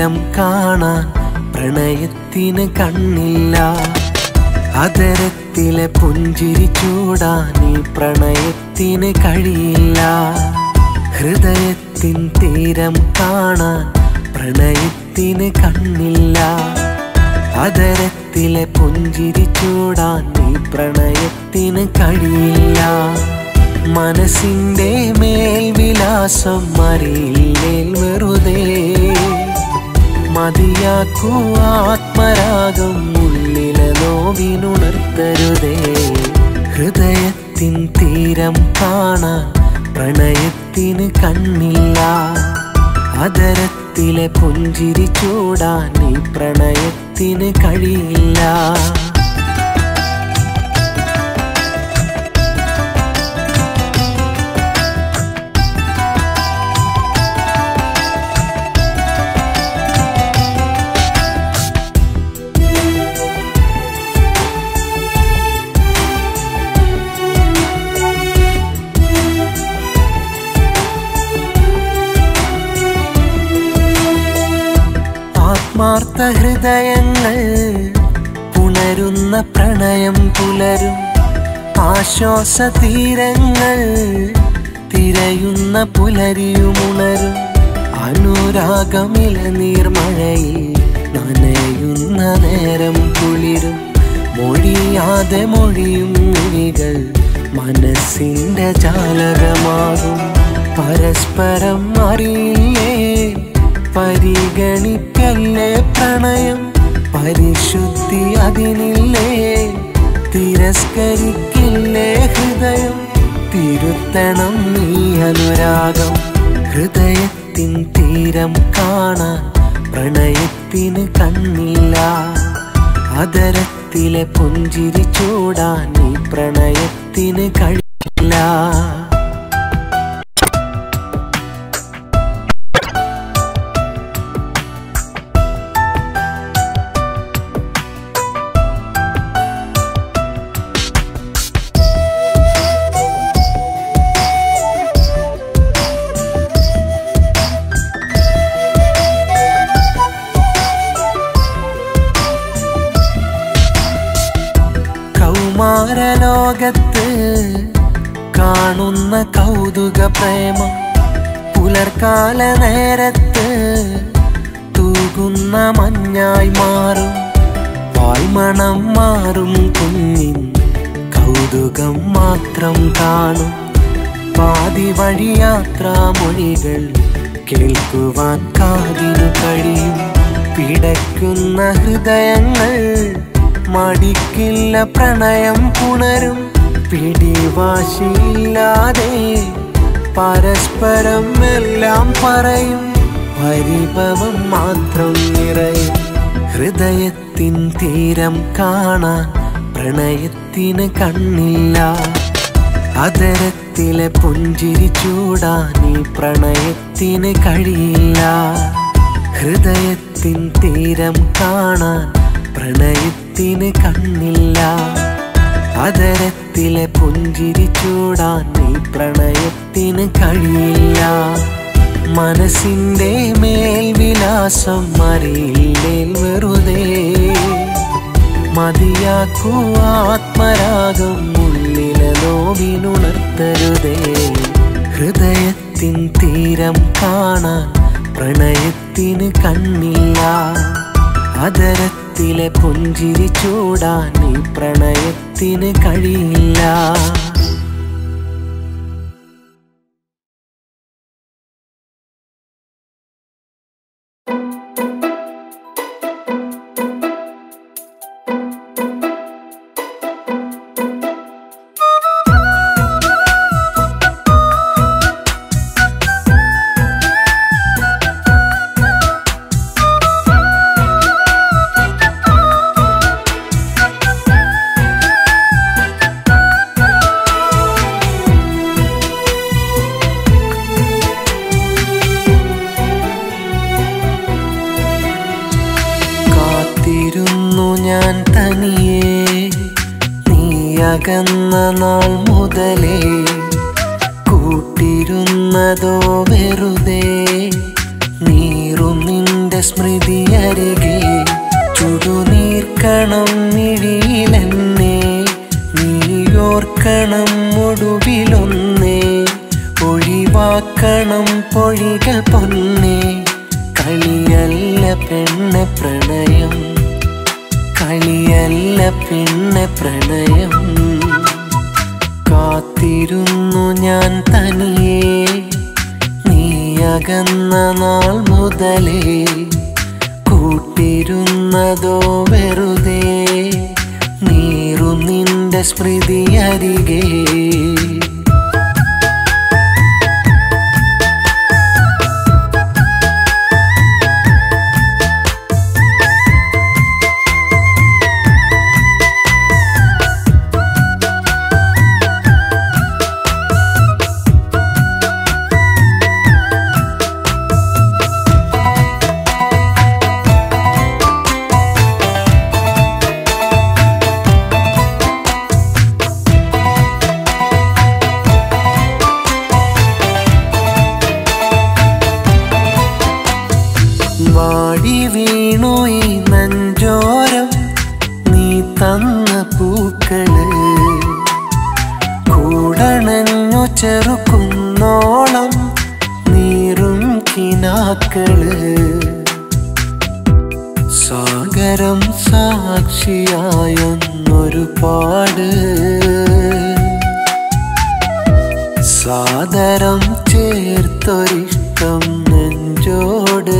തീരം കാണാൻ പ്രണയത്തിന് കണ്ണില്ല അതരത്തിലെ പുഞ്ചിരി ചൂടാൻ ഈ പ്രണയത്തിന് കഴിയില്ല ഹൃദയത്തിൻ തീരം കാണാൻ പ്രണയത്തിന് കണ്ണില്ല അതരത്തിലെ പുഞ്ചിരി ചൂടാൻ ഈ പ്രണയത്തിന് കഴിയില്ല മനസ്സിന്റെ മേൽവിലാസം അറിയില്ലേൽ വെറുതെ മതിയാക്കൂ ആത്മരാഗം ഉള്ളിലെ നോവിനുണർത്തരുതേ ഹൃദയത്തിൻ തീരം കാണാൻ പ്രണയത്തിന് കണ്ണില്ല അതരത്തിലെ പുഞ്ചിരി ചൂടാൻ ഈ പ്രണയത്തിന് കഴിയില്ല ആത്മാർത്ഥ ഹൃദയങ്ങൾ പുണരുന്ന പ്രണയം പുലരും ആശ്വാസ തീരങ്ങൾ തിരയുന്ന പുലരിയുമുണരും അനുരാഗമില നീർമഴയിൽ നനയുന്ന നേരം കുളിരും മൊഴിയാതെ മൊഴിയും മിഴികൾ മനസ്സിന്റെ ജാലകമാകും പരസ്പരം അറിയില്ലേ പരിഗണിക്കല്ലേ പ്രണയം പരിശുദ്ധി അതിനില്ലേ തിരസ്കരിക്കില്ലേ ഹൃദയം തിരുത്തണം നീ അനുരാഗം ഹൃദയത്തിൻ തീരം കാണാൻ പ്രണയത്തിന് കണ്ണില്ല അതരത്തിലെ പുഞ്ചിരി ചൂടാൻ ഈ പ്രണയത്തിന് കഴിയില്ല കൗമാരലോകത്ത് കാണുന്ന കൗതുക പ്രേമം പുലർക്കാല നേരത്ത് തൂകുന്ന മഞ്ഞായി മാറും വായ്മണം മാറും കുഞ്ഞിൻ കൗതുകം മാത്രം കാണും പാതി വഴി യാത്രാ മൊഴികൾ കേൾക്കുവാൻ കാതിനു കഴിയും പിടയ്ക്കുന്ന ഹൃദയങ്ങൾ മടിക്കില്ല പ്രണയം പുണരും പിടിവാശിയില്ലാതെ പരസ്പരം എല്ലാം പറയും പരിഭവം മാത്രം നിറയും ഹൃദയത്തിൻ തീരം കാണാൻ പ്രണയത്തിന് കണ്ണില്ല അതരത്തിലെ പുഞ്ചിരി ചൂടാൻ ഈ പ്രണയത്തിന് കഴിയില്ല ഹൃദയത്തിൻ തീരം കാണാൻ പ്രണയത്തിന് കണ്ണില്ല അതരത്തിലെ പുഞ്ചിരി ചൂടാൻ ഈ പ്രണയത്തിന് കഴിയില്ല മനസ്സിന്റെ മേൽവിലാസം അറിയില്ലേൽ വെറുതെ മതിയാക്കൂ ആത്മരാഗം ഉള്ളിലെ നോവിനുണർത്തരുതേ ഹൃദയത്തിൻ തീരം കാണാൻ പ്രണയത്തിന് കണ്ണില്ല അതരത്തിലെ പുഞ്ചിരി ചൂടാൻ ഈ പ്രണയത്തിന് കഴിയില്ല കാത്തിരുന്നു ഞാൻ തനിയെ നീ അകന്ന നാൾ മുതലേ കൂട്ടിരുന്നതോ വെറുതെ നീറും നിന്റെ നിന്റെ സ്മൃതി അരികെ ചുടുനീർക്കണം മിഴിയിലെന്നെ നീയോർക്കണം ഒടുവിലൊന്നേ ഒഴിവാക്കണം പൊഴികൾ പൊന്നെ കളിയല്ല പെണ്ണെ പ്രണയം കളിയല്ല പെണ്ണെ പ്രണയം കാത്തിരുന്നു ഞാൻ തനിയെ നീ അകന്ന നാൾ മുതലേ കൂട്ടിരുന്നതോ വെറുതെ നീറും നിന്റെ സ്മൃതി അരികെ വാടി വീണു ഈ നെഞ്ചോരം നീ തന്ന പൂക്കള് കൂടണഞ്ഞു ചെറുക്കുന്നോളം നീറും കിനാക്കള് സാഗരം സാക്ഷിയായൊന്നൊരുപാട് സാദരം ചേർത്തൊരിഷ്ടം നെഞ്ചോട്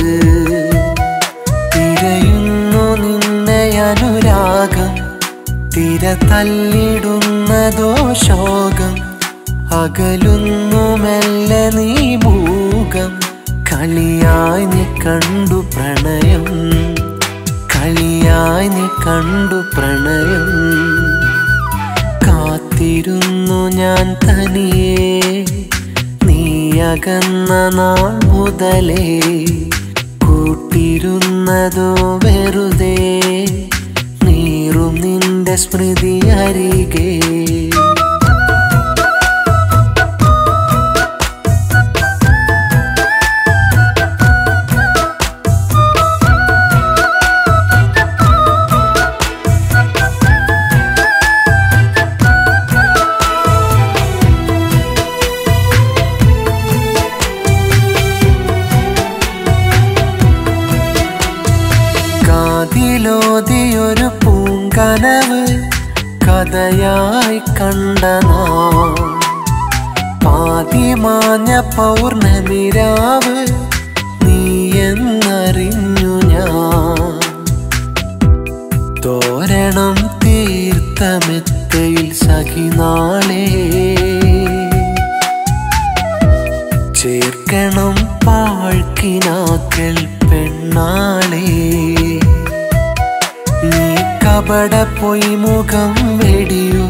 തിരയുന്നു നിന്നെ അനുരാഗം തിര തല്ലിടുന്നതോ ശോകം അകലുന്നു മെല്ലെ നീ മൂകം കളിയായി നീ കണ്ടു പ്രണയം കളിയായി നീ കണ്ടു പ്രണയം കാത്തിരുന്നു ഞാൻ തനിയെ നീ അകന്ന നാൾ മുതലേ കൂട്ടിരുന്നതോ വെറുതെ നീറും നിന്റെ സ്മൃതി അരികെ കാതിലോതിയൊരു പൂങ്കനവ് കഥയായി കണ്ട നാം പാതിമാഞ്ഞ പൗർണമിരാവ് നീ എന്നറിഞ്ഞു ഞാൻ തോരണം തീർത്ഥമെത്തയിൽ സഖിനാളേ ചേർക്കണം പാഴ്ക്കിനാക്കൾ പെണ്ണാളേ നീ കപട പൊയ് മുഖം വെടിയൂ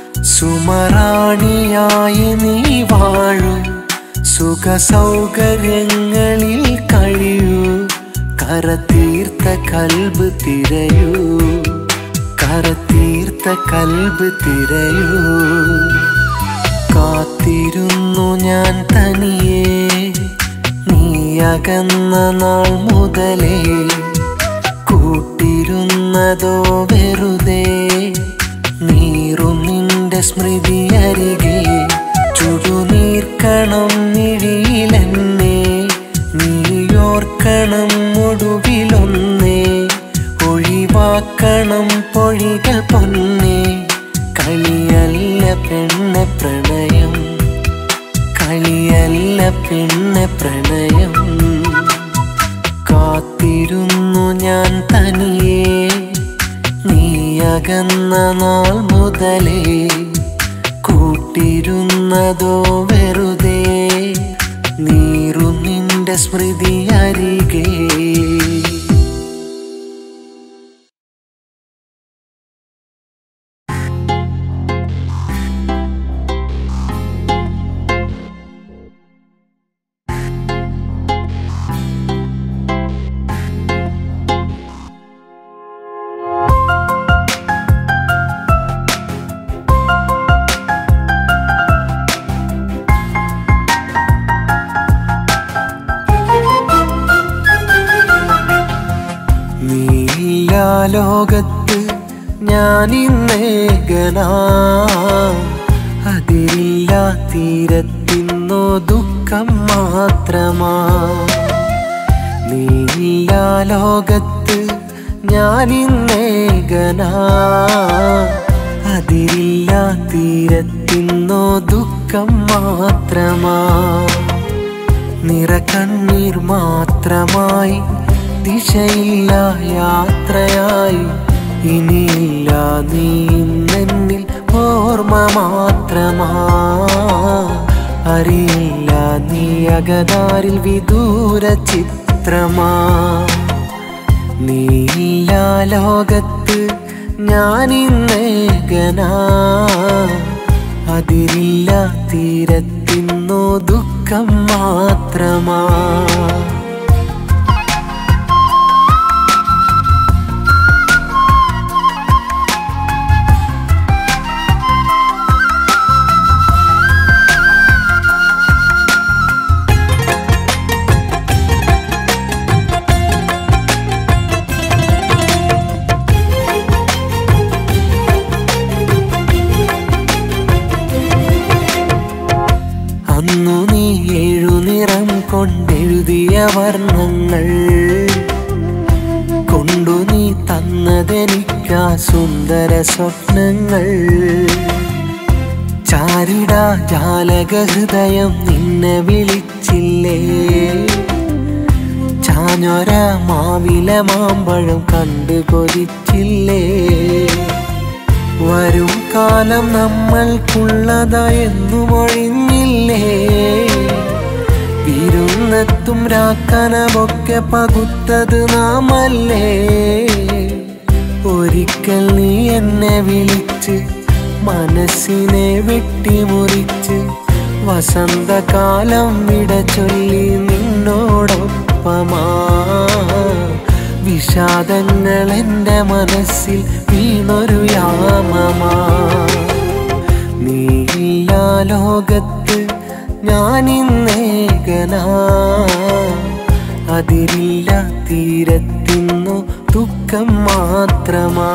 സുമറാണിയായി നീ വാഴൂ സുഖ സൗകര്യങ്ങളിൽ കഴിയൂ കരതീർത്ത കൽബ് തിരയൂ കരതീർത്ത കൽബ് തിരയൂ കാത്തിരുന്നു ഞാൻ തനിയെ നീ അകന്ന നാൾ മുതലേ കൂട്ടിരുന്നതോ വെറുതെ നീറും നിന്റെ സ്മൃതി അരികെ ചുടുനീർക്കണം മിഴിയിലെന്നെ നീയോർക്കണം ഒടുവിലൊന്നേ ഒഴിവാക്കണം പൊഴികൾ പൊന്നെ കളിയല്ല പെണ്ണെ പ്രണയം കളിയല്ല പെണ്ണെ പ്രണയം കാത്തിരുന്നു ഞാൻ തനിയെ നീ അകന്ന നാൾ മുതലേ കൂട്ടിരുന്നതോ വെറുതെ നീറും നിന്റെ സ്മൃതി അരികെ ും നീയില്ല ലോകത്ത് ഞാനിന്നേകനാ അതിരില്ല തീരത്തിന്നോ ദുഃഖം മാത്രമാ നീയില്ല ലോകത്ത് ഞാനിന്നേകനാ അതിരില്ല തീരത്തിന്നോ ദുഃഖം മാത്രമാ നിറകണ്ണീർ മാത്രമായി ദിശയില്ല യാത്രയായി ഇനിയില്ല നീ ഇന്നെന്നിൽ ഓർമ്മ മാത്രമാ അറിയില്ല നീ അകതാരിൽ വിദൂര ചിത്രമാ നീയില്ല ലോകത്ത് ഞാനിന്നേകനാ അതിരില്ല തീരത്തിന്നോ ദുഃഖം മാത്രമാ അന്നു നീ എഴുനിറം കൊണ്ടെഴുതിയ വർണ്ണങ്ങൾ കൊണ്ടു നീ തന്നതെനിക്കാ സുന്ദര സ്വപ്നങ്ങൾ ചാരിട ജാലക ഹൃദയം നിന്നെ വിളിച്ചില്ലേ ചാഞ്ഞൊര മാവില മാമ്പഴം കണ്ടു കൊതിച്ചില്ലേ വരും കാലം നമ്മൾക്കുള്ളതായെന്നു മൊഴിഞ്ഞില്ലേ വിരുന്നെത്തും രാക്കനമൊക്കെ പകുത്തത് നാമല്ലേ ഒരിക്കൽ നീ എന്നെ വിളിച്ച് മനസ്സിനെ വെട്ടിമുറിച്ച് വസന്തകാലം വിട ചൊല്ലി നിന്നോടൊപ്പമാ വിഷാദങ്ങൾ എൻ്റെ മനസ്സിൽ വീണൊരു യാമമാ നീയില്ല ലോകത്ത് ഞാനിന്നേകനാ അതിരില്ല തീരത്തിന്നു ദുഃഖം മാത്രമാ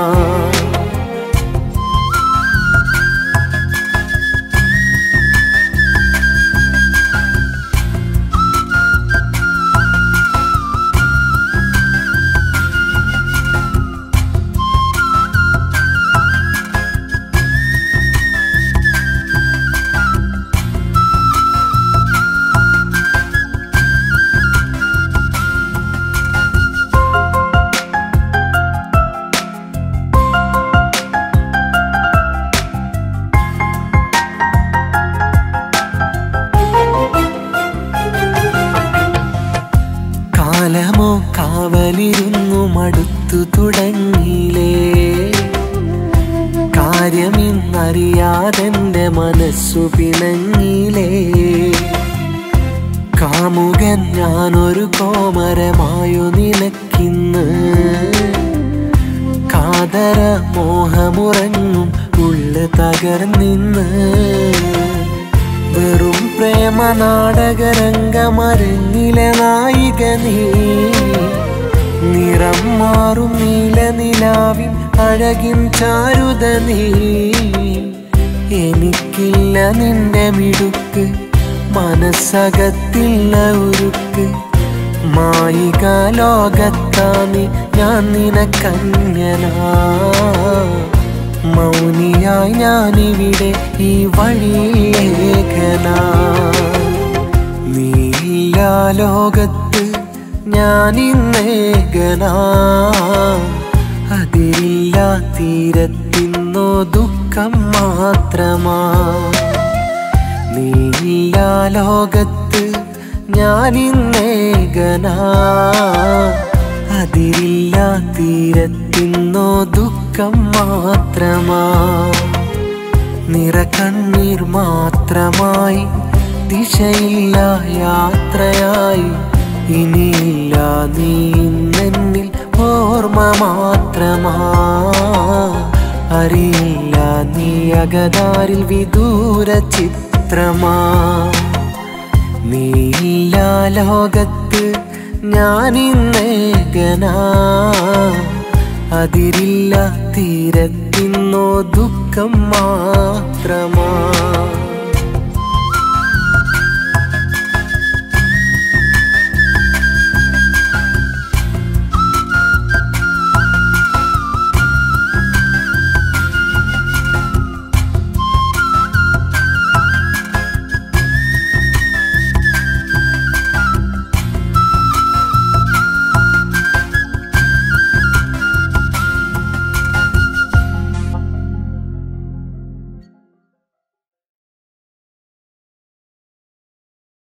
കാലമോ കാവലിരുന്നു മടുത്തു തുടങ്ങിയിലേ കാര്യമിന്നറിയാതെന്റെ മനസ്സു പിണങ്ങിയിലേ കാമുകൻ ഞാനൊരു കോമരമായോ നിനക്കിന്ന് കാതര മോഹമുറങ്ങും ഉള്ളു തകർന്നിന്ന് വെറും പ്രേമ നാടകരംഗമരങ്ങിലെ നായിക നീ നിറം മാറും നീല നിലാവിൻ അഴകിൻ ചാരുത നീ എനിക്കില്ല നിന്റെ മിടുക്ക് മനസ്സകത്തില്ല ഉരുക്ക് മായിക ലോകത്താനി ഞാൻ നിനക്കന്യനാ മൗനിയായി ഞാനിവിടെ ഈ വഴിയേകനാ നീയില്ല ലോകത്ത് ഞാനിന്നേകനാ അതിരില്ല തീരത്തിന്നോ ദുഃഖം മാത്രമാ നീയില്ല ലോകത്ത് ഞാനിന്നേകനാ അതിരില്ല തീരത്തിന്നോ ദുഃഖം മാത്രമാ നിറകണ്ണീർ മാത്രമായി ദിശയില്ല യാത്രയായി ഇനിയില്ല നീ ഇന്നെന്നിൽ ഓർമ്മ മാത്രമാ അറിയില്ല നീ അകതാരിൽ വിദൂര ചിത്രമാ നീയില്ല ലോകത്ത് ഞാനിന്നേകനാ അതിരില്ല തീരത്തിന്നോ ദുഃഖം മാത്രമാ